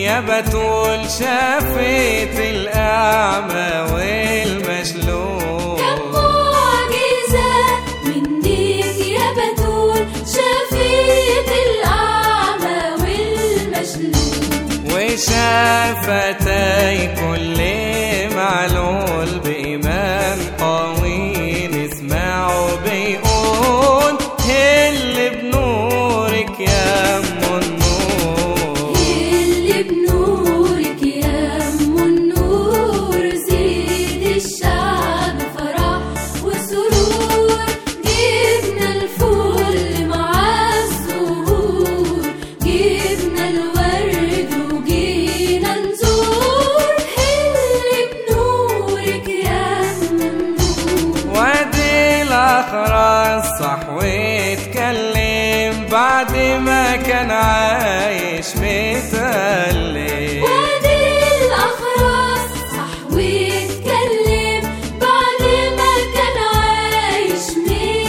يا بتول شافت الأعمى والمشلول كم معجزة منك يا بتول شفيت الأعمى والمشلول وشافتي كل معلول بإيمان قوي نسمعه بيقول هل بنورك يا أم النور اللي بنورك يا أم النور زيد الشعب فرح وسرور جبنا الفل مع الزهور جبنا الورد وجينا نزور اللي بنورك يا أم النور وادي الأخرس صح واتكلم بعد ما كان عايش متألم وادي الأخرس صح واتكلم بعد ما كان عايش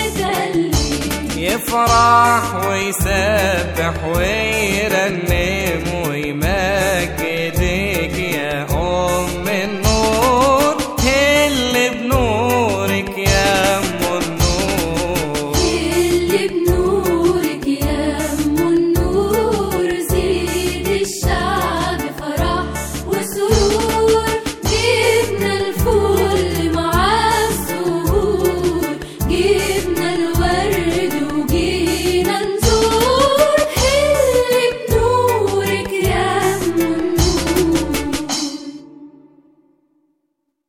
متألم يفرح ويسبح ويرنم